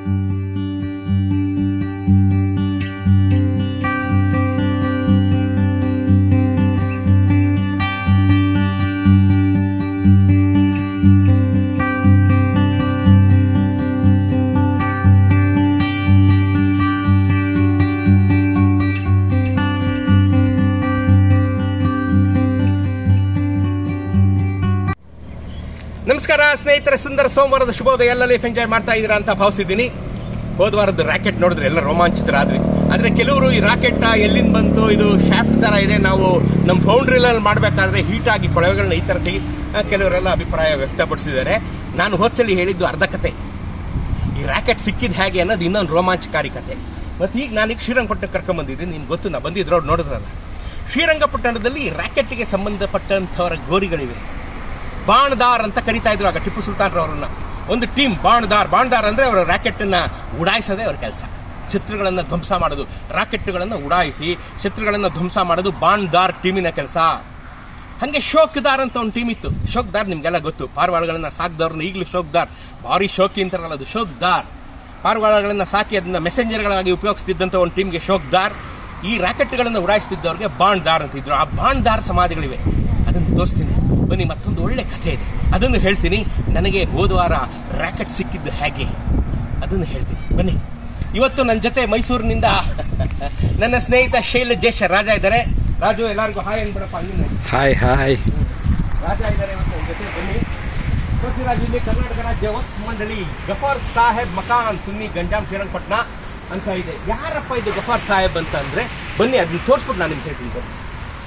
ನಮಸ್ಕಾರ ಸ್ನೇಹಿತರೆ ಸುಂದರ ಸೋಮವಾರದ ಶುಭೋದಯ ಎಲ್ಲ ಲೈಫ್ ಎಂಜಾಯ್ ಮಾಡ್ತಾ ಇದ್ದೀರಾ ಅಂತ ಭಾವಿಸಿದ್ದೀನಿ ಹೋದ ವಾರದ ರಾಕೆಟ್ ನೋಡಿದ್ರೆ ಎಲ್ಲ ರೋಮಾಂಚಿತರಾದ್ರಿ ಆದ್ರೆ ಕೆಲವರು ಈ ರಾಕೆಟ್ ಎಲ್ಲಿಂದ ಬಂತು ಇದು ಶಾಫ್ಟ್ ತರ ಇದೆ ನಾವು ನಮ್ಮ ಫೌಂಡ್ರಿಲಲ್ಲಿ ಮಾಡಬೇಕಾದ್ರೆ ಹೀಟ್ ಆಗಿ ಕೊಳವೆಗಳನ್ನ ಈ ತರ ತೆಗಿ ಆ, ಕೆಲವರೆಲ್ಲ ಅಭಿಪ್ರಾಯ ವ್ಯಕ್ತಪಡಿಸಿದ್ದಾರೆ ನಾನು ಹೋದ್ಸಲಿ ಹೇಳಿದ್ದು ಅರ್ಧ ಕತೆ ಈ ರಾಕೆಟ್ ಸಿಕ್ಕಿದ ಹೇಗೆ ಅನ್ನೋದು ಇನ್ನೊಂದು ರೋಮಾಂಚಕಾರಿ ಕತೆ ಮತ್ತೆ ಈಗ ನಾನೀಗ ಶ್ರೀರಂಗಪಟ್ಟಣ ಕರ್ಕೊಂಡ್ ಬಂದಿದ್ದೀನಿ ನಿಮ್ಗೆ ಗೊತ್ತು ನಾ ಬಂದಿದ್ರು ನೋಡಿದ್ರಲ್ಲ ಶ್ರೀರಂಗಪಟ್ಟಣದಲ್ಲಿ ಈ ರಾಕೆಟ್ಗೆ ಸಂಬಂಧಪಟ್ಟಂಥವರ ಗೋರಿಗಳಿವೆ ಬಾಣದಾರ್ ಅಂತ ಕರಿತಾ ಇದ್ರು ಆಗ ಟಿಪ್ಪು ಸುಲ್ತಾನ್ ಅವರನ್ನ ಒಂದು ಟೀಮ್ ಬಾಣದಾರ್ ಬಾಣದಾರ್ ಅಂದ್ರೆ ಅವರ ರಾಕೆಟ್ ಅನ್ನ ಉಡಾಯಿಸೋದೇ ಅವ್ರ ಕೆಲಸ ಶತ್ರುಗಳನ್ನ ಧ್ವಂಸ ಮಾಡೋದು ರಾಕೆಟ್ಗಳನ್ನ ಉಡಾಯಿಸಿ ಶತ್ರುಗಳನ್ನ ಧ್ವಂಸ ಮಾಡೋದು ಬಾಣ್ದಾರ್ ಟೀಮಿನ ಕೆಲಸ ಹಂಗೆ ಶೋಕ್ದಾರ್ ಅಂತ ಒಂದು ಟೀಮ್ ಇತ್ತು ಶೋಕ್ದಾರ್ ನಿಮ್ಗೆಲ್ಲ ಗೊತ್ತು ಪಾರಿವಾಳಗಳನ್ನ ಸಾಕ್ದವ್ರನ್ನ ಈಗಲೂ ಶೋಕ್ದಾರ್ ಭಾರಿ ಶೋಕಿ ಅಂತಾರಲ್ಲ ಅದು ಶೋಕ್ದಾರ್ ಪಾರಿವಾಳಗಳನ್ನ ಸಾಕಿ ಅದನ್ನ ಮೆಸೆಂಜರ್ಗಳಾಗಿ ಉಪಯೋಗಿಸ್ತಿದ್ದಂತ ಒಂದು ಟೀಮ್ಗೆ ಶೋಕ್ದಾರ್ ಈ ರಾಕೆಟ್ಗಳನ್ನ ಉಡಾಯಿಸ್ತಿದ್ದವ್ರಿಗೆ ಬಾಣ್ದಾರ್ ಅಂತಿದ್ರು ಆ ಬಾಣ್ದಾರ್ ಸಮಾಧಿಗಳಿವೆ ಅದನ್ನು ತೋರಿಸ್ತೀನಿ ಬನ್ನಿ ಮತ್ತೊಂದು ಒಳ್ಳೆ ಕಥೆ ಇದೆ ಅದನ್ನು ಹೇಳ್ತೀನಿ ನನಗೆ ಹೋದ ವಾರ ರಾಕೆಟ್ ಸಿಕ್ಕಿದ್ದು ಹೇಗೆ ಅದನ್ನು ಹೇಳ್ತೀನಿ ಬನ್ನಿ ಇವತ್ತು ನನ್ನ ಜೊತೆ ಮೈಸೂರಿನಿಂದ ನನ್ನ ಸ್ನೇಹಿತ ಶೈಲಜೇಶ ರಾಜ ಇದ್ದಾರೆ ರಾಜು ಎಲ್ಲರಿಗೂ ಹಾಯ್ ಅನ್ಬಿಡಪ್ಪ ಅಲ್ಲಿಂದ ಹಾಯ್ ಹಾಯ್ ರಾಜ ಇದ್ದಾರೆ ಇವತ್ತು ನನ್ನ ಜೊತೆ ಬನ್ನಿ ಪೃಥ್ವಿರಾಜ್ ಇಲ್ಲಿ ಕರ್ನಾಟಕ ರಾಜ್ಯ ವಕ್ಫ್ ಮಂಡಳಿ ಗಫಾರ್ ಸಾಹೇಬ್ ಮಕಾನ್ ಸುನ್ನಿ ಗಂಜಾಮ್ ಶ್ರೀರಂಗಪಟ್ಟಣ ಅಂತ ಇದೆ ಯಾರಪ್ಪ ಇದು ಗಫಾರ್ ಸಾಹೇಬ್ ಅಂತ ಅಂದ್ರೆ ಬನ್ನಿ ಅದನ್ನ ತೋರಿಸ್ಬಿಟ್ಟು ನಾನು ನಿಮ್ಗೆ ಹೇಳ್ತೀನಿ ಬನ್ನಿ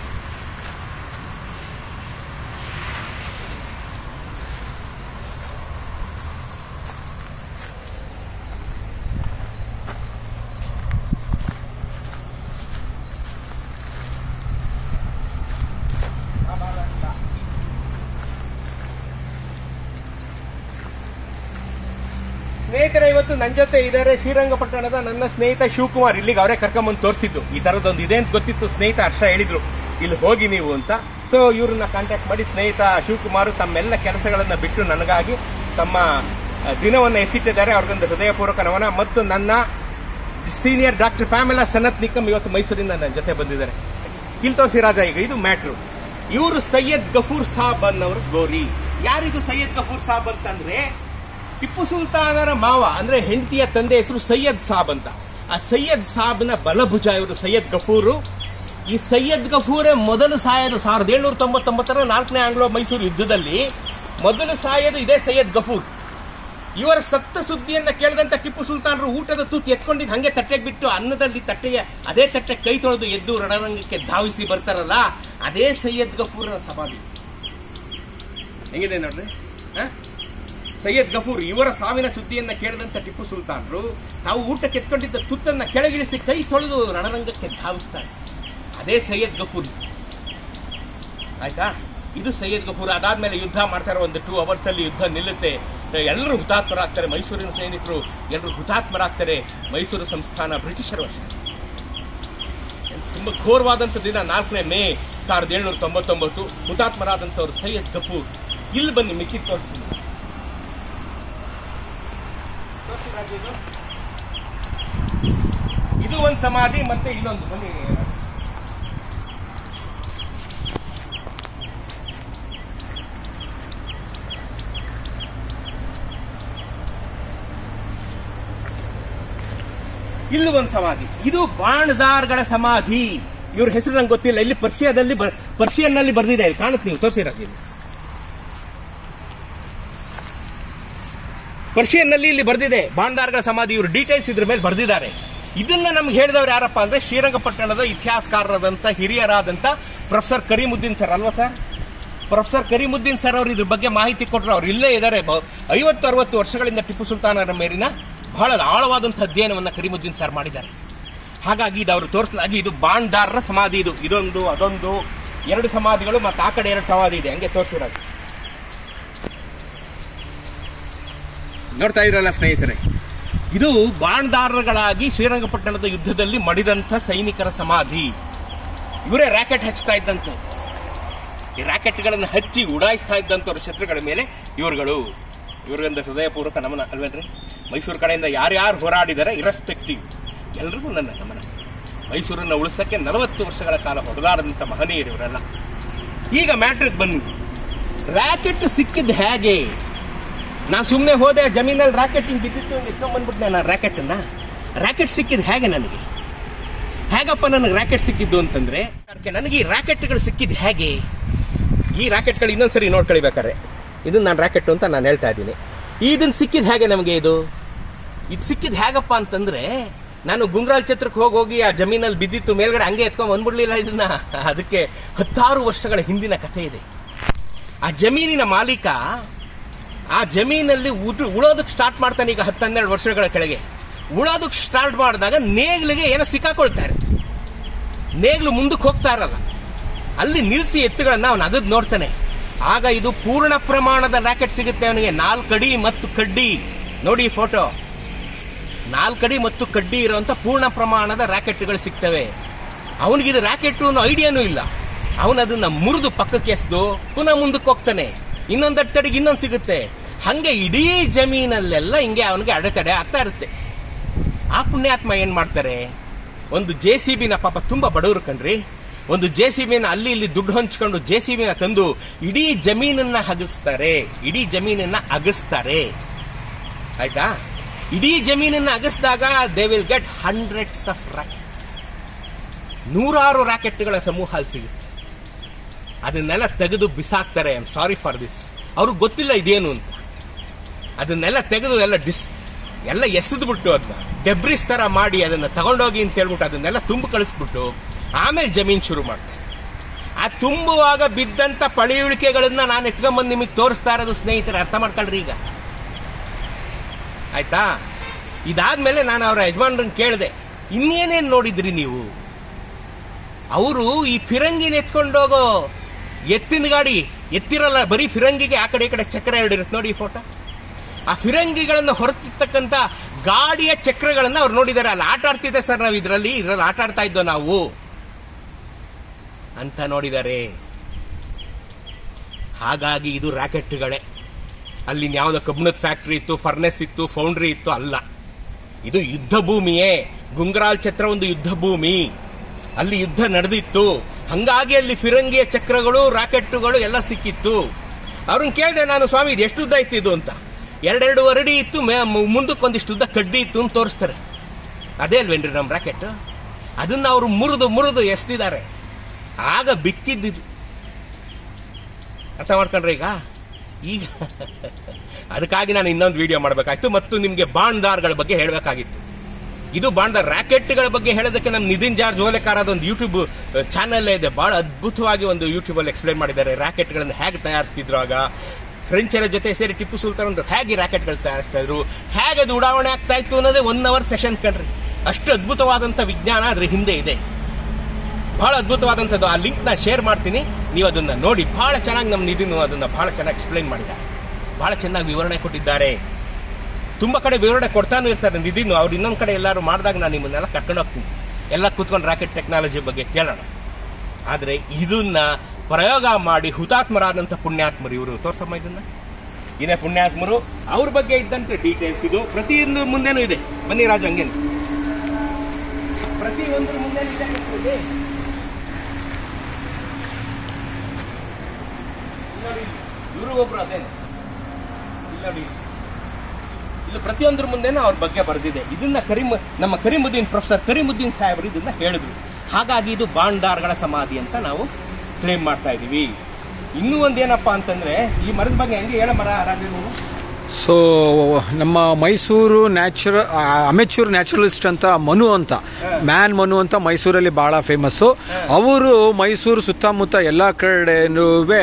ಸ್ನೇಹಿತರೆ ಇವತ್ತು ನನ್ನ ಜೊತೆ ಇದ್ದಾರೆ ಶ್ರೀರಂಗಪಟ್ಟಣದ ನನ್ನ ಸ್ನೇಹಿತ ಶಿವಕುಮಾರ್ ಇಲ್ಲಿಗೆ ಅವರೇ ಕರ್ಕೊಂಬಂದು ತೋರಿಸಿದ್ದು ಈ ತರದೊಂದು ಇದೆ ಅಂತ ಗೊತ್ತಿತ್ತು ಸ್ನೇಹಿತ ಹರ್ಷ ಹೇಳಿದ್ರು ಇಲ್ಲಿ ಹೋಗಿ ನೀವು ಅಂತ ಸೊ ಇವ್ರನ್ನ ಕಾಂಟ್ಯಾಕ್ಟ್ ಮಾಡಿ ಸ್ನೇಹಿತ ಶಿವಕುಮಾರ್ ತಮ್ಮೆಲ್ಲ ಕೆಲಸಗಳನ್ನ ಬಿಟ್ಟು ನನಗಾಗಿ ತಮ್ಮ ಅಹ್, ದಿನವನ್ನ ಎತ್ತಿಟ್ಟಿದ್ದಾರೆ ಅವ್ರಿಗೊಂದು ಹೃದಯಪೂರ್ವಕ ನಮನ ಮತ್ತು ನನ್ನ ಸೀನಿಯರ್ ಡಾಕ್ಟರ್ ಫ್ಯಾಮಿಲಾ ಸನತ್ ನಿಕಮ್ ಇವತ್ತು ಮೈಸೂರಿಂದ ನನ್ನ ಜೊತೆ ಬಂದಿದ್ದಾರೆ ಇಲ್ಲಿ ತೋರಿಸಿ ರಾಜ ಈಗ ಇದು ಮ್ಯಾಟ್ರು ಇವರು ಸೈಯದ್ ಗಫೂರ್ ಸಾಬ್ ಅನ್ನೋರು ಗೋರಿ ಯಾರಿದು ಸೈಯದ್ ಗಫೂರ್ ಸಾಬ್ ಅಂತಂದ್ರೆ ಟಿಪ್ಪು ಸುಲ್ತಾನರ ಮಾವ ಅಂದ್ರೆ ಹೆಂಡತಿಯ ತಂದೆ ಹೆಸರು ಸೈಯದ್ ಸಾಬ್ ಅಂತ ಆ ಸೈಯದ್ ಸಾಬ್ನ ಬಲಭುಜ ಇವರು ಸೈಯದ್ ಗಫೂರು ಈ ಸೈಯದ್ ಗಫೂರೇ ಮೊದಲು ಸಾಯೋದು ಸಾವಿರದ ಏಳ್ನೂರ ತೊಂಬತ್ತೊಂಬತ್ತರ ನಾಲ್ಕನೇ ಆಂಗ್ಲೋ ಮೈಸೂರು ಯುದ್ಧದಲ್ಲಿ ಮೊದಲು ಸಾಯೋದು ಇದೇ ಸೈಯದ್ ಗಫೂರ್ ಇವರ ಸತ್ತ ಸುದ್ದಿಯನ್ನ ಕೇಳಿದಂತ ಟಿಪ್ಪು ಸುಲ್ತಾನರು ಊಟದ ತೂತು ಎತ್ಕೊಂಡಿದ್ದು ಹಂಗೆ ತಟ್ಟೆಗೆ ಬಿಟ್ಟು ಅನ್ನದಲ್ಲಿ ತಟ್ಟೆಯ ಅದೇ ತಟ್ಟೆ ಕೈ ತೊಳೆದು ಎದ್ದು ರಣರಂಗಕ್ಕೆ ಧಾವಿಸಿ ಬರ್ತಾರಲ್ಲ ಅದೇ ಸೈಯದ್ ಗಫೂರನ ಸಮಾಧಿ ಹೆಂಗಿದೆ ನೋಡ್ರಿ ಹ? ಸೈಯದ್ ಗಫೂರ್ ಇವರ ಸಾವಿನ ಸುದ್ದಿಯನ್ನ ಕೇಳಿದಂತ ಟಿಪ್ಪು ಸುಲ್ತಾನರು ತಾವು ಊಟಕ್ಕೆ ಎತ್ಕೊಂಡಿದ್ದ ತುತ್ತನ್ನ ಕೆಳಗಿಳಿಸಿ ಕೈ ತೊಳೆದು ರಣರಂಗಕ್ಕೆ ಧಾವಿಸ್ತಾರೆ ಅದೇ ಸೈಯದ್ ಗಫೂರ್ ಆಯ್ತಾ ಇದು ಸೈಯದ್ ಗಫೂರ್ ಅದಾದ್ಮೇಲೆ ಯುದ್ಧ ಮಾಡ್ತಾರೆ ಒಂದು ಟೂ ಅವರ್ಸ್ ಅಲ್ಲಿ ಯುದ್ಧ ನಿಲ್ಲುತ್ತೆ ಎಲ್ಲರೂ ಹುತಾತ್ಮರಾಗ್ತಾರೆ ಮೈಸೂರಿನ ಸೈನಿಕರು ಎಲ್ಲರೂ ಹುತಾತ್ಮರಾಗ್ತಾರೆ ಮೈಸೂರು ಸಂಸ್ಥಾನ ಬ್ರಿಟಿಷರ ವಶ ತುಂಬಾ ಘೋರವಾದಂತ ದಿನ ನಾಲ್ಕನೇ ಮೇ ಸಾವಿರದ ಏಳ್ನೂರ ತೊಂಬತ್ತೊಂಬತ್ತು ಹುತಾತ್ಮರಾದಂತವ್ರು ಸೈಯದ್ ಗಫೂರ್ ಇಲ್ಲಿ ಬನ್ನಿ ಮಿಕ್ಕಿ ತೋರಿಸ್ತೀನಿ ತೋರ್ಸಿ ರಾಜು ಇದು. ಇದು ಒಂದು ಸಮಾಧಿ ಮತ್ತೆ ಇಲ್ಲೊಂದು ಬನ್ನಿ ಇಲ್ಲಿ ಒಂದು ಸಮಾಧಿ ಇದು ಬಾಣದಾರ್ಗಳ ಸಮಾಧಿ ಇವ್ರ ಹೆಸರು ನಂಗೆ ಗೊತ್ತಿಲ್ಲ ಇಲ್ಲಿ ಪರ್ಷಿಯಾದಲ್ಲಿ ಬರ್- ಪರ್ಷಿಯನ್ನಲ್ಲಿ ಬರ್ದಿದೆ ಇಲ್ಲಿ ಕಾಣುತ್ತೆ ನೀವು ತೋರಿಸಿರೋದು ಇಲ್ಲಿ ಪರ್ಷಿಯನ್ನಲ್ಲಿ ಇಲ್ಲಿ ಬರ್ದಿದೆ ಬಾಂಡಾರ್ಗಳ ಸಮಾಧಿ ಇವರು ಡೀಟೇಲ್ಸ್ ಇದ್ರ ಮೇಲೆ ಬರ್ದಿದ್ದಾರೆ ಇದನ್ನ ನಮ್ಗೆ ಹೇಳಿದವರು ಯಾರಪ್ಪ ಅಂದ್ರೆ ಶ್ರೀರಂಗಪಟ್ಟಣದ ಇತಿಹಾಸಕಾರರಾದಂತ ಹಿರಿಯರಾದಂತ ಪ್ರೊಫೆಸರ್ ಕರೀಮುದ್ದೀನ್ ಸರ್ ಅಲ್ವಾ ಸರ್ ಪ್ರೊಫೆಸರ್ ಕರೀಮುದ್ದೀನ್ ಸರ್ ಅವರು ಇದ್ರ ಬಗ್ಗೆ ಮಾಹಿತಿ ಕೊಟ್ಟರು ಅವ್ರು ಇಲ್ಲೇ ಇದ್ದಾರೆ ಬ- ಐವತ್ತು ಅರವತ್ತು ವರ್ಷಗಳಿಂದ ಟಿಪ್ಪು ಸುಲ್ತಾನರ ಮೇಲಿನ ಬಹಳ ಆಳವಾದಂತಹ ಅಧ್ಯಯನವನ್ನ ಕರೀಮುದ್ದೀನ್ ಸರ್ ಮಾಡಿದ್ದಾರೆ ಹಾಗಾಗಿ ಇದು ಅವರು ತೋರಿಸಲಾಗಿ ಇದು ಬಾಂಡಾರರ ಸಮಾಧಿ ಇದು ಇದೊಂದು ಅದೊಂದು ಎರಡು ಸಮಾಧಿಗಳು ಮತ್ತೆ ಆ ಕಡೆ ಎರಡು ಸಮಾಧಿ ಇದೆ ಹಂಗೆ ತೋರಿಸಿರೋದು ನೋಡ್ತಾ ಇರಲ್ಲ ಸ್ನೇಹಿತರೆ ಇದು ಬಾಣ್ದಾರಗಳಾಗಿ ಶ್ರೀರಂಗಪಟ್ಟಣದ ಯುದ್ಧದಲ್ಲಿ ಮಡಿದಂಥ ಸೈನಿಕರ ಸಮಾಧಿ ಇವರೇ ರಾಕೆಟ್ ಹಚ್ತಾ ಇದ್ದಂತ ಈ ರಾಕೆಟ್ಗಳನ್ನು ಹಚ್ಚಿ ಉಡಾಯಿಸ್ತಾ ಇದ್ದಂಥವ್ರ ಶತ್ರುಗಳ ಮೇಲೆ ಇವರುಗಳು ಇವ್ರಿಗೊಂದು ಹೃದಯಪೂರ್ವಕ ನಮನ ಅಲ್ವೇನ್ರಿ ಮೈಸೂರು ಕಡೆಯಿಂದ ಯಾರ್ಯಾರು ಹೋರಾಡಿದ್ದಾರೆ ಇರಸ್ಪೆಕ್ಟಿವ್ ಎಲ್ರಿಗೂ ನನ್ನ ಗಮನ ಮೈಸೂರನ್ನ ಉಳಿಸಕ್ಕೆ ನಲವತ್ತು ವರ್ಷಗಳ ಕಾಲ ಹೊಡೆದಾಡದಂತ ಮಹನೀಯರು ಇವರೆಲ್ಲ ಈಗ ಮ್ಯಾಟ್ರಿಕ್ ಬನ್ನಿ ರ್ಯಾಕೆಟ್ ಸಿಕ್ಕಿದ್ದು ಹೇಗೆ ನಾನು ಸುಮ್ಮನೆ ಹೋದೆ ಜಮೀನಲ್ಲಿ ರ್ಯಾಕೆಟ್ ಹಿಂಗೆ ಬಿದ್ದಿತ್ತು ಹಿಂಗೆ ಎತ್ಕೊಂಡ್ ಬಂದ್ಬಿಟ್ಟೆ ನಾನು ರ್ಯಾಕೆಟನ್ನ ರ್ಯಾಕೆಟ್ ಸಿಕ್ಕಿದ್ದು ಹೇಗೆ ನನಗೆ ಹೇಗಪ್ಪ ನನಗೆ ರ್ಯಾಕೆಟ್ ಸಿಕ್ಕಿದ್ದು ಅಂತಂದ್ರೆ ಅದಕ್ಕೆ ನನಗೆ ಈ ರ್ಯಾಕೆಟ್ಗಳು ಸಿಕ್ಕಿದ್ದು ಹೇಗೆ ಈ ರ್ಯಾಕೆಟ್ಗಳು ಇನ್ನೊಂದ್ಸರಿ ನೋಡ್ಕೊಳ್ಬೇಕಾರೆ ಇದನ್ನ ನಾನು ರ್ಯಾಕೆಟ್ ಅಂತ ನಾನು ಹೇಳ್ತಾ ಇದ್ದೀನಿ ಇದನ್ನ ಸಿಕ್ಕಿದ್ ಹೇಗೆ ನಮಗೆ ಇದು ಇದು ಸಿಕ್ಕಿದ್ ಹೇಗಪ್ಪ ಅಂತಂದ್ರೆ ನಾನು ಗುಂಗ್ರಾಲ್ ಛತ್ರಕ್ಕೆ ಹೋಗಿ ಹೋಗಿ ಆ ಜಮೀನಲ್ಲಿ ಬಿದ್ದಿತ್ತು ಮೇಲ್ಗಡೆ ಹಂಗೆ ಎತ್ಕೊಂಡ್ ಬಂದ್ಬಿಡ್ಲಿಲ್ಲ ಇದನ್ನ ಅದಕ್ಕೆ ಹತ್ತಾರು ವರ್ಷಗಳ ಹಿಂದಿನ ಕಥೆ ಇದೆ ಆ ಜಮೀನಿನ ಮಾಲೀಕ ಆ ಜಮೀನಲ್ಲಿ ಉದು ಉಳೋದಕ್ಕೆ ಸ್ಟಾರ್ಟ್ ಮಾಡ್ತಾನೆ ಈಗ ಹತ್ತು ಹನ್ನೆರಡು ವರ್ಷಗಳ ಕೆಳಗೆ ಉಳೋದಕ್ಕೆ ಸ್ಟಾರ್ಟ್ ಮಾಡಿದಾಗ ನೇಗ್ಲಿಗೆ ಏನೋ ಸಿಕ್ಕಾಕೊಳ್ತಾ ಇರುತ್ತೆ ನೇಗ್ಲು ಮುಂದಕ್ಕೆ ಹೋಗ್ತಾ ಇರಲ್ಲ ಅಲ್ಲಿ ನಿಲ್ಲಿಸಿ ಎತ್ತುಗಳನ್ನ ಅವನು ಅಗದ್ ನೋಡ್ತಾನೆ ಆಗ ಇದು ಪೂರ್ಣ ಪ್ರಮಾಣದ ರ್ಯಾಕೆಟ್ ಸಿಗುತ್ತೆ ಅವನಿಗೆ ನಾಲ್ಕಡಿ ಮತ್ತು ಕಡ್ಡಿ ನೋಡಿ ಈ ಫೋಟೋ ನಾಲ್ಕಡಿ ಮತ್ತು ಕಡ್ಡಿ ಇರುವಂತ ಪೂರ್ಣ ಪ್ರಮಾಣದ ರ್ಯಾಕೆಟ್ಗಳು ಸಿಗ್ತವೆ ಅವನಿಗಿದು ರ್ಯಾಕೆಟ್ ಅನ್ನೋ ಐಡಿಯಾನೂ ಇಲ್ಲ ಅವನು ಅದನ್ನ ಮುರಿದು ಪಕ್ಕಕ್ಕೆ ಎಸ್ದು ಪುನಃ ಮುಂದಕ್ಕೆ ಹೋಗ್ತಾನೆ ಇನ್ನೊಂದು ಅಟ್ಟಡಿಗೆ ಇನ್ನೊಂದು ಸಿಗುತ್ತೆ ಹಂಗೆ ಇಡೀ ಜಮೀನಲ್ಲೆಲ್ಲ ಹಿಂಗೆ ಅವನಿಗೆ ಅಡೆತಡೆ ಆಗ್ತಾ ಇರುತ್ತೆ ಆ ಪುಣ್ಯಾತ್ಮ ಏನ್ ಮಾಡ್ತಾರೆ ಒಂದು ಜೆ ಸಿ ಬಿನ ಪಾಪ ತುಂಬಾ ಬಡವರು ಕಣ್ರಿ ಒಂದು ಜೆ ಸಿ ಬಿನ ಅಲ್ಲಿ ಇಲ್ಲಿ ದುಡ್ಡು ಹಂಚ್ಕೊಂಡು ಜೆ ಸಿ ಬಿನ ತಂದು ಇಡೀ ಜಮೀನನ್ನ ಹಗಿಸ್ತಾರೆ ಇಡೀ ಜಮೀನನ್ನ ಅಗಸ್ತಾರೆ ಆಯ್ತಾ ಇಡೀ ಜಮೀನನ್ನ ಅಗಸ್ದಾಗ they will get hundreds of rockets ನೂರಾರು ರಾಕೆಟ್ಗಳ ಸಮೂಹ ಅಲ್ಲಿ ಸಿಗುತ್ತೆ ಅದನ್ನೆಲ್ಲ ತೆಗೆದು ಬಿಸಾಕ್ತಾರೆ I am sorry for this ಅವ್ರಿಗೆ ಗೊತ್ತಿಲ್ಲ ಇದೇನು ಅಂತ ಅದನ್ನೆಲ್ಲ ತೆಗೆದು ಎಲ್ಲ ಡಿಸ್ ಎಲ್ಲ ಎಸೆದು ಬಿಟ್ಟು ಅದನ್ನ ಡೆಬ್ರಿಸ್ ತರ ಮಾಡಿ ಅದನ್ನ ತಗೊಂಡೋಗಿ ಅಂತ ಹೇಳ್ಬಿಟ್ಟು ಅದನ್ನೆಲ್ಲ ತುಂಬ ಕಳಿಸ್ಬಿಟ್ಟು ಆಮೇಲೆ ಜಮೀನ್ ಶುರು ಮಾಡ್ತಾರೆ ಆ ತುಂಬುವಾಗ ಬಿದ್ದಂತ ಪಳಿಯುಳಿಕೆಗಳನ್ನ ನಾನು ಎತ್ಕೊಂಡ್ಬಂದು ನಿಮಗೆ ತೋರಿಸ್ತಾ ಇರೋದು ಸ್ನೇಹಿತರೆ ಅರ್ಥ ಮಾಡ್ಕೊಳ್ರಿ ಈಗ ಆಯ್ತಾ ಇದಾದ್ಮೇಲೆ ನಾನು ಅವರ ಯಜಮಾನ್ರನ್ನ ಕೇಳಿದೆ ಇನ್ನೇನೇನ್ ನೋಡಿದ್ರಿ ನೀವು ಅವರು ಈ ಫಿರಂಗಿನ ಎತ್ಕೊಂಡೋಗೋ ಎತ್ತಿನ ಗಾಡಿ ಎತ್ತಿರಲ್ಲ ಬರೀ ಫಿರಂಗಿಗೆ ಆ ಕಡೆ ಈ ಕಡೆ ಚಕ್ರ ಎರಡಿರುತ್ತೆ ನೋಡಿ ಈ ಫೋಟೋ ಆ ಫಿರಂಗಿಗಳನ್ನು ಹೊರತಿರ್ತಕ್ಕಂಥ ಗಾಡಿಯ ಚಕ್ರಗಳನ್ನ ಅವ್ರು ನೋಡಿದ್ದಾರೆ ಅಲ್ಲಿ ಆಟ ಆಡ್ತಿದ್ದೆ ಸರ್ ನಾವು ಇದರಲ್ಲಿ ಇದರಲ್ಲಿ ಆಟ ಆಡ್ತಾ ಇದ್ದೋ ನಾವು ಅಂತ ನೋಡಿದ್ದಾರೆ ಹಾಗಾಗಿ ಇದು ರಾಕೆಟ್ಗಳೇ ಅಲ್ಲಿ ಯಾವುದೋ ಕಬ್ಬಿಣದ ಫ್ಯಾಕ್ಟರಿ ಇತ್ತು ಫರ್ನೆಸ್ ಇತ್ತು ಫೌಂಡ್ರಿ ಇತ್ತು ಅಲ್ಲ ಇದು ಯುದ್ಧ ಭೂಮಿಯೇ ಗುಂಗ್ರಾಲ್ ಛತ್ರ ಒಂದು ಯುದ್ಧ ಭೂಮಿ ಅಲ್ಲಿ ಯುದ್ಧ ನಡೆದಿತ್ತು ಹಂಗಾಗಿ ಅಲ್ಲಿ ಫಿರಂಗಿಯ ಚಕ್ರಗಳು ರಾಕೆಟ್ಗಳು ಎಲ್ಲ ಸಿಕ್ಕಿತ್ತು ಅವ್ರನ್ನ ಕೇಳಿದೆ ನಾನು ಸ್ವಾಮಿ ಇದು ಎಷ್ಟು ಉದ್ದ ಇತ್ತು ಇದು ಅಂತ ಎರಡೆರಡು ಅಡಿ ಇತ್ತು ಮೇ- ಮು- ಮುಂದಕ್ಕೆ ಒಂದಿಷ್ಟು ಉದ್ದ ಕಡ್ಡಿ ಇತ್ತು ಅಂತ ತೋರಿಸ್ತಾರೆ ಅದೇ ಅಲ್ವೇನ್ರಿ ನಮ್ಮ ರಾಕೆಟ್ ಅದನ್ನ ಅವರು ಮುರಿದು ಮುರಿದು ಎಸ್ತಿದ್ದಾರೆ ಆಗ ಬಿಕ್ಕಿದ್ದಿದ್ದು ಅರ್ಥ ಮಾಡ್ಕೊಂಡ್ರೆ ಈಗ ಈಗ ಅದಕ್ಕಾಗಿ ನಾನು ಇನ್ನೊಂದು ವಿಡಿಯೋ ಮಾಡಬೇಕಾಯ್ತು ಮತ್ತು ನಿಮಗೆ ಬಾಂಡ್ದಾರ್ಗಳ ಬಗ್ಗೆ ಹೇಳಬೇಕಾಗಿತ್ತು ಇದು ಬಾಂಡ್ದಾರ್ ರಾಕೆಟ್ಗಳ ಬಗ್ಗೆ ಹೇಳೋದಕ್ಕೆ ನಮ್ಮ ನಿತಿನ್ ಜಾರ್ಜ್ ಓಲೆಕಾರದ ಒಂದು ಯೂಟ್ಯೂಬ್ ಚಾನೆಲ್ ಇದೆ ಬಹಳ ಅದ್ಭುತವಾಗಿ ಒಂದು ಯೂಟ್ಯೂಬ್ ಅಲ್ಲಿ ಎಕ್ಸ್ಪ್ಲೈನ್ ಮಾಡಿದ್ದಾರೆ ರಾಕೆಟ್ಗಳನ್ನು ಹೇಗೆ ತಯಾರಿಸ್ತಿದ್ರು ಆಗ ಫ್ರೆಂಚರ ಜೊತೆ ಸೇರಿ ಟಿಪ್ಪು ಸುಲ್ತಾನ್ ಒಂದು ಹೇಗೆ ರಾಕೆಟ್ಗಳು ತಯಾರಿಸ್ತಾ ಇದ್ರು ಹೇಗೆ ಅದು ಉಡಾವಣೆ ಆಗ್ತಾ ಇತ್ತು ಅನ್ನೋದೇ ಒನ್ ಅವರ್ ಸೆಷನ್ ಕಣ್ರಿ ಅಷ್ಟು ಅದ್ಭುತವಾದಂತ ವಿಜ್ಞಾನ ಅದ್ರ ಹಿಂದೆ ಇದೆ ಬಹಳ ಅದ್ಭುತವಾದಂಥದ್ದು ಆ ಲಿಂಕ್ ನ ಶೇರ್ ಮಾಡ್ತೀನಿ ನೀವು ಅದನ್ನ ನೋಡಿ ಬಹಳ ಚೆನ್ನಾಗಿ ನಮ್ಮ ನಿಧಿನು ಅದನ್ನ ಬಹಳ ಚೆನ್ನಾಗಿ ಎಕ್ಸ್ಪ್ಲೈನ್ ಮಾಡಿದ್ದಾರೆ ಬಹಳ ಚೆನ್ನಾಗಿ ವಿವರಣೆ ಕೊಟ್ಟಿದ್ದಾರೆ ತುಂಬಾ ಕಡೆ ವಿವರಣೆ ಕೊಡ್ತಾನು ಇರ್ತಾರೆ ನಿಧಿನು ಅವ್ರು ಇನ್ನೊಂದ್ ಕಡೆ ಎಲ್ಲಾರು ಮಾಡಿದಾಗ ನಾನು ನಿಮ್ಮನ್ನೆಲ್ಲ ಕರ್ಕೊಂಡು ಹೋಗ್ತೀನಿ ಎಲ್ಲ ಕೂತ್ಕೊಂಡು ರಾಕೆಟ್ ಟೆಕ್ನಾಲಜಿ ಬಗ್ಗೆ ಕೇಳೋಣ ಆದ್ರೆ ಇದನ್ನ ಪ್ರಯೋಗ ಮಾಡಿ ಹುತಾತ್ಮರಾದಂತ ಪುಣ್ಯಾತ್ಮರು ಇವರು ತೋರ್ಸಮ್ಮ ಇದನ್ನ ಇದೇ ಪುಣ್ಯಾತ್ಮರು ಅವ್ರ ಬಗ್ಗೆ ಇದ್ದಂತೆ ಡೀಟೇಲ್ಸ್ ಇದು ಪ್ರತಿಯೊಂದು ಮುಂದೆನೂ ಇದೆ ಬನ್ನಿ ರಾಜು ಹಂಗೇನು ಪ್ರತಿ ಒಂದ್ರ ಮುಂದೆ ಇದೆ ನೋಡಿ. ನೋಡಿ, ಇವರು ಒಬ್ರು ಅದೇನು ಇಲ್ಲಿ ನೋಡಿ ಇಲ್ಲಿ ಪ್ರತಿಯೊಂದ್ರ ಮುಂದೆನೂ ಅವ್ರ ಬಗ್ಗೆ ಬರೆದಿದೆ ಇದನ್ನ ಕರೀಮ್ ನಮ್ಮ ಕರೀಮುದ್ದೀನ್ ಪ್ರೊಫೆಸರ್ ಕರೀಮುದ್ದೀನ್ ಸಾಹೇಬರು ಇದನ್ನ ಹೇಳಿದ್ರು ಹಾಗಾಗಿ ಇದು ಬಾಂಡ್ದಾರ್ಗಳ ಸಮಾಧಿ ಅಂತ ನಾವು ಕ್ಲೇಮ್ ಮಾಡ್ತಾ ಇದೀವಿ ಇನ್ನೂ ಒಂದೇನಪ್ಪಾ ಅಂತಂದ್ರೆ ಈ ಮರದ ಬಗ್ಗೆ ಹೆಂಗೆ ಹೇಳ ಮರ ರಾಜು ನೀವು ಸೊ ನಮ್ಮ ಮೈಸೂರು ನ್ಯಾಚುರ ಅಮೆಚೂರ್ ನ್ಯಾಚುರಲಿಸ್ಟ್ ಅಂತ ಮನು ಅಂತ ಮ್ಯಾನ್ ಮನು ಅಂತ ಮೈಸೂರಲ್ಲಿ ಬಹಳ ಫೇಮಸ್ಸು ಅವರು ಮೈಸೂರು ಸುತ್ತಮುತ್ತ ಎಲ್ಲ ಕಡೆನೂ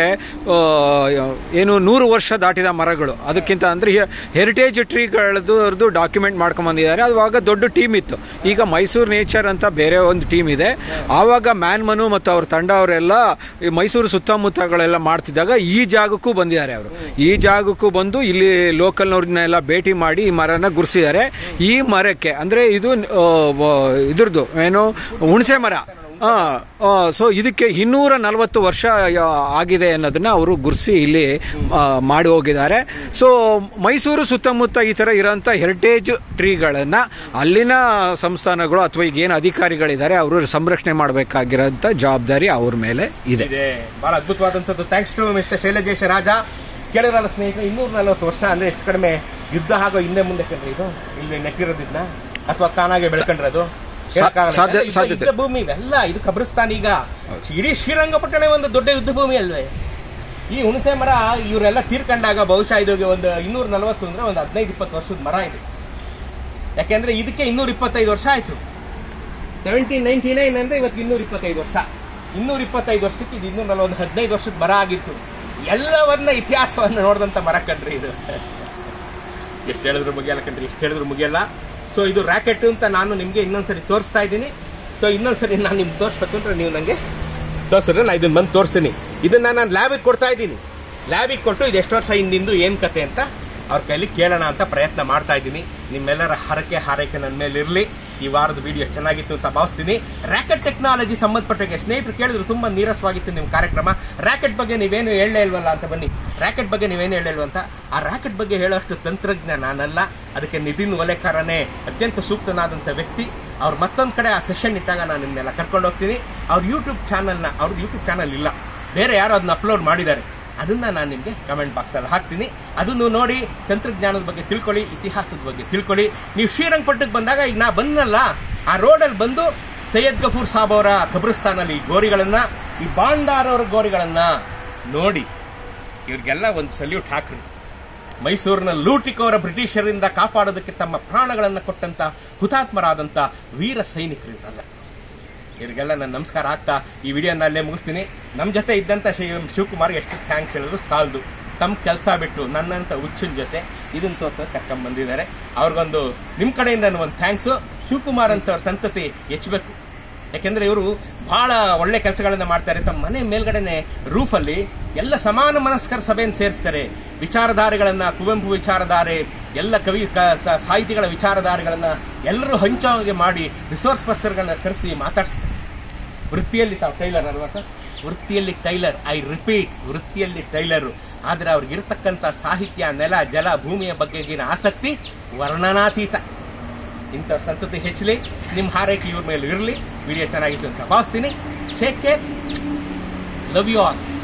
ಏನು ನೂರು ವರ್ಷ ದಾಟಿದ ಮರಗಳು ಅದಕ್ಕಿಂತ ಅಂದ್ರೆ ಹೆರಿಟೇಜ್ ಟ್ರೀಗಳದ್ದು ಡಾಕ್ಯುಮೆಂಟ್ ಮಾಡ್ಕೊಂಡ್ ಬಂದಿದ್ದಾರೆ ಅವಾಗ ದೊಡ್ಡ ಟೀಮ್ ಇತ್ತು ಈಗ ಮೈಸೂರು ನೇಚರ್ ಅಂತ ಬೇರೆ ಒಂದು ಟೀಮ್ ಇದೆ ಆವಾಗ ಮ್ಯಾನ್ ಮನು ಮತ್ತು ಅವ್ರ ತಂಡ ಅವರೆಲ್ಲ ಈ ಮೈಸೂರು ಸುತ್ತಮುತ್ತಗಳೆಲ್ಲ ಮಾಡ್ತಿದ್ದಾಗ ಈ ಜಾಗಕ್ಕೂ ಬಂದಿದ್ದಾರೆ ಅವರು ಈ ಜಾಗಕ್ಕೂ ಬಂದು ಇಲ್ಲಿ ಲೋಕಲ್ನವ್ರನ್ನೆಲ್ಲ ಭೇಟಿ ಮಾಡಿ ಈ ಮರನ ಗುರ್ಸಿದ್ದಾರೆ ಈ ಮರಕ್ಕೆ ಅಂದ್ರೆ ಇದು ಆ, ವ- ಇದ್ರದ್ದು ಏನು ಹುಣಸೆ ಮರ ಸೊ ಇದಕ್ಕೆ ಇನ್ನೂರ ನಲವತ್ತು ವರ್ಷ ಆ, ಆಗಿದೆ ಅನ್ನೋದನ್ನ ಅವರು ಗುರ್ಸಿ ಇಲ್ಲಿ ಆ, ಮಾಡಿ ಹೋಗಿದ್ದಾರೆ ಸೊ ಮೈಸೂರು ಸುತ್ತಮುತ್ತ ಈ ತರ ಇರೋಂಥ ಹೆರಿಟೇಜ್ ಟ್ರೀಗಳನ್ನ ಅಲ್ಲಿನ ಸಂಸ್ಥಾನಗಳು ಅಥವಾ ಈಗ ಏನು ಅಧಿಕಾರಿಗಳಿದ್ದಾರೆ ಅವರು ಸಂರಕ್ಷಣೆ ಮಾಡಬೇಕಾಗಿರೋಂಥ ಜವಾಬ್ದಾರಿ ಅವ್ರ ಮೇಲೆ ಇದೆ ಇದೆ ಬಹಳ ಅದ್ಭುತವಾದಂತದ್ದು thanks to mister Shailajesha Raja ಕೇಳಿರಲ್ಲ ಸ್ನೇಹಿತರೆ ಇನ್ನೂರ ನಲವತ್ತು ವರ್ಷ ಅಂದ್ರೆ ಎಷ್ಟು ಕಡಿಮೆ ಯುದ್ಧ ಆಗೋ ಹಿಂದೆ ಮುಂದೆ ಕಂಡ್ರಿ ಇದು ಇಲ್ಲಿ ನೆಟ್ಟಿರೋದಿದ್ನ ಅಥವಾ ತಾನಾಗೆ ಬೆಳ್ಕೊಂಡ್ರದು ಹೇಳಕ್ಕಾಗಲ್ಲ. ಸಾಧ್ಯ- ಯುದ್ಧ- ಸಾಧ್ಯತೆ. ಯುದ್ಧ ಭೂಮಿ ಇವೆಲ್ಲ ಇದು ಕಬ್ರಿಸ್ತಾನ್ ಈಗ ಇಡೀ ಶ್ರೀರಂಗಪಟ್ಟಣ ಒಂದು ದೊಡ್ಡ ಯುದ್ಧ ಭೂಮಿ ಅಲ್ವೇ ಈ ಹುಣಸೆ ಮರ ಇವರೆಲ್ಲ ತೀರ್ಕೊಂಡಾಗ ಬಹುಶಃ ಇದು ಒಂದು ಇನ್ನೂರ ನಲವತ್ತು ಅಂದ್ರೆ ಒಂದು ಹದಿನೈದು ಇಪ್ಪತ್ತು ವರ್ಷದ ಮರ ಇದು ಯಾಕೆಂದ್ರೆ ಇದಕ್ಕೆ ಇನ್ನೂರ ಇಪ್ಪತ್ತೈದು ವರ್ಷ ಆಯ್ತು ಸೆವೆಂಟೀನ್ ನೈನ್ಟಿ ನೈನ್ ಅಂದ್ರೆ ಇವತ್ತು ಇನ್ನೂರ ಇಪ್ಪತ್ತೈದು ವರ್ಷ ಇನ್ನೂರ ಇಪ್ಪತ್ತೈದು ವರ್ಷಕ್ಕೆ ಇದು ಇನ್ನೂರ ನಲವತ್ತು ಹದಿನೈದು ವರ್ಷದ ಮರ ಆಗಿತ್ತು ಎಲ್ಲವನ್ನ ಇತಿಹಾಸವನ್ನು ನೋಡಿದಂತ ಮರ ಕಣ್ರಿ ಇದು ಎಷ್ಟು ಹೇಳಿದ್ರು ಮುಗಿಯಲ್ಲ ಕಣ್ರಿ ಎಷ್ಟು ಹೇಳಿದ್ರು ಮುಗಿಯಲ್ಲ ಸೊ ಇದು ರ್ಯಾಕೆಟ್ ಅಂತ ನಾನು ನಿಮ್ಗೆ ಇನ್ನೊಂದ್ಸರಿ ತೋರಿಸ್ತಾ ಇದ್ದೀನಿ ಸೊ ಇನ್ನೊಂದ್ಸರಿ ನಾನು ನಿಮ್ಗೆ ತೋರಿಸ್ಬೇಕು ಅಂದ್ರೆ ನೀವು ನಂಗೆ ತೋರಿಸಿದ್ರೆ ನಾನು ಇದನ್ನ ಬಂದು ತೋರಿಸ್ತೀನಿ ಇದನ್ನ ನಾನು ಲ್ಯಾಬಿಗೆ ಕೊಡ್ತಾ ಇದ್ದೀನಿ ಲ್ಯಾಬಿಗೆ ಕೊಟ್ಟು ಇದು ಎಷ್ಟು ವರ್ಷ ಹಿಂದಿಂದು ಏನ್ ಕತೆ ಅಂತ ಅವ್ರ ಕೈಲಿ ಕೇಳೋಣ ಅಂತ ಪ್ರಯತ್ನ ಮಾಡ್ತಾ ಇದ್ದೀನಿ ನಿಮ್ಮೆಲ್ಲರ ಹರಕೆ ಹಾರೈಕೆ ನನ್ನ ಮೇಲೆ ಇರಲಿ ಈ ವಾರದ ವಿಡಿಯೋ ಚೆನ್ನಾಗಿತ್ತು ಅಂತ ಭಾವಿಸ್ತೀನಿ ರ್ಯಾಕೆಟ್ ಟೆಕ್ನಾಲಜಿ ಸಂಬಂಧಪಟ್ಟಾಗೆ ಸ್ನೇಹಿತರು ಕೇಳಿದ್ರು ತುಂಬಾ ನೀರಸವಾಗಿತ್ತು ನಿಮ್ಮ ಕಾರ್ಯಕ್ರಮ ರ್ಯಾಕೆಟ್ ಬಗ್ಗೆ ನೀವೇನು ಹೇಳಲೇ ಇಲ್ವಲ್ಲ ಅಂತ ಬನ್ನಿ ರ್ಯಾಕೆಟ್ ಬಗ್ಗೆ ನೀವೇನು ಹೇಳಲ್ವ ಅಂತ ಆ ರ್ಯಾಕೆಟ್ ಬಗ್ಗೆ ಹೇಳೋಷ್ಟು ತಂತ್ರಜ್ಞ ನಾನಲ್ಲ ಅದಕ್ಕೆ ನಿತಿನ್ ಒಲೆಕಾರನೇ ಅತ್ಯಂತ ಸೂಕ್ತನಾದಂಥ ವ್ಯಕ್ತಿ ಅವ್ರು ಮತ್ತೊಂದು ಕಡೆ ಆ ಸೆಷನ್ ಇಟ್ಟಾಗ ನಾನು ನಿಮ್ಮನ್ನೆಲ್ಲ ಕರ್ಕೊಂಡು ಹೋಗ್ತೀನಿ ಅವ್ರ ಯೂಟ್ಯೂಬ್ ಚಾನಲ್ನ ಅವ್ರ ಯೂಟ್ಯೂಬ್ ಚಾನಲ್ ಇಲ್ಲ ಬೇರೆ ಯಾರೋ ಅದನ್ನ ಅಪ್ಲೋಡ್ ಮಾಡಿದ್ದಾರೆ ಅದನ್ನ ನಾನು ನಿಮಗೆ ಕಮೆಂಟ್ ಬಾಕ್ಸ್ ಅಲ್ಲಿ ಹಾಕ್ತೀನಿ ಅದನ್ನು ನೋಡಿ ತಂತ್ರಜ್ಞಾನದ ಬಗ್ಗೆ ತಿಳ್ಕೊಳ್ಳಿ ಇತಿಹಾಸದ ಬಗ್ಗೆ ತಿಳ್ಕೊಳ್ಳಿ ನೀವು ಶ್ರೀರಂಗಪಟ್ಟಣಕ್ಕೆ ಬಂದಾಗ ಈಗ ನಾ ಬಂದನಲ್ಲ ಆ ರೋಡಲ್ಲಿ ಬಂದು ಸೈಯದ್ ಗಫೂರ್ ಸಾಬ್ ಅವರ ಕಬ್ರಿಸ್ತಾನಲ್ಲಿ ಈ ಗೋರಿಗಳನ್ನ ಈ ಬಾಂಡಾರ್ ಅವರ ಗೋರಿಗಳನ್ನ ನೋಡಿ ಇವ್ರಿಗೆಲ್ಲ ಒಂದು ಸಲ್ಯೂಟ್ ಹಾಕ್ರಿ ಮೈಸೂರಿನ ಲೂಟಿಕೋರ ಬ್ರಿಟಿಷರಿಂದ ಕಾಪಾಡೋದಕ್ಕೆ ತಮ್ಮ ಪ್ರಾಣಗಳನ್ನು ಕೊಟ್ಟಂತ ಹುತಾತ್ಮರಾದಂತ ವೀರ ಸೈನಿಕರು ಇವರಲ್ಲ ಇವರಿಗೆಲ್ಲ ನಾನು ನಮಸ್ಕಾರ ಆಗ್ತಾ ಈ ವಿಡಿಯೋನ ಅಲ್ಲೇ ಮುಗಿಸ್ತೀನಿ ನಮ್ಮ ಜೊತೆ ಇದ್ದಂತ ಶಿವ ಶಿವಕುಮಾರ್ ಎಷ್ಟು ಥ್ಯಾಂಕ್ಸ್ ಹೇಳಿದ್ರು ಸಾಲದು ತಮ್ಮ ಕೆಲಸ ಬಿಟ್ಟು ನನ್ನಂತ ಹುಚ್ಚಿನ ಜೊತೆ ಇದನ್ನ ತೋರ್ಸೋಕೆ ಕರ್ಕೊಂಡ್ ಬಂದಿದ್ದಾರೆ ಅವ್ರಿಗೊಂದು ನಿಮ್ ಕಡೆಯಿಂದ ಒಂದು ಥ್ಯಾಂಕ್ಸ್ ಶಿವಕುಮಾರ್ ಅಂತ ಅವ್ರ ಸಂತತಿ ಹೆಚ್ಚಬೇಕು ಯಾಕೆಂದ್ರೆ ಇವರು ಬಹಳ ಒಳ್ಳೆ ಕೆಲಸಗಳನ್ನ ಮಾಡ್ತಾರೆ ತಮ್ಮ ಮನೆ ಮೇಲ್ಗಡೆನೆ ರೂಫಲ್ಲಿ ಎಲ್ಲ ಸಮಾನ ಮನಸ್ಕರ ಸಭೆಯನ್ನು ಸೇರಿಸ್ತಾರೆ ವಿಚಾರಧಾರೆಗಳನ್ನ ಕುವೆಂಪು ವಿಚಾರಧಾರೆ ಎಲ್ಲ ಕವಿ ಕ- ಸ- ಸಾಹಿತಿಗಳ ವಿಚಾರಧಾರೆಗಳನ್ನ ಎಲ್ಲರೂ ಹಂಚೋಗೆ ಮಾಡಿ ರಿಸೋರ್ಸ್ ಪರ್ಸನ್ಗಳನ್ನ ಕರೆಸಿ ಮಾತಾಡಿಸ್ತಾರೆ ವೃತ್ತಿಯಲ್ಲಿ ತಾವು ಟೈಲರ್ ಅಲ್ವಾ ಸರ್ ವೃತ್ತಿಯಲ್ಲಿ ಟೈಲರ್ ಐ ರಿಪೀಟ್ ವೃತ್ತಿಯಲ್ಲಿ ಟೈಲರ್ ಆದ್ರೆ ಅವ್ರಿಗಿರ್ತಕ್ಕಂಥ ಸಾಹಿತ್ಯ ನೆಲ ಜಲ ಭೂಮಿಯ ಬಗ್ಗೆಗಿನ ಆಸಕ್ತಿ ವರ್ಣನಾತೀತ ಇಂಥ ಸಂತತಿ ಹೆಚ್ಚಲಿ ನಿಮ್ಮ ಹಾರೈಕೆ ಇವ್ರ ಮೇಲೆ ಇರಲಿ ವಿಡಿಯೋ ಚೆನ್ನಾಗಿತ್ತು ಅಂತ ಭಾವಿಸ್ತೀನಿ take care love you all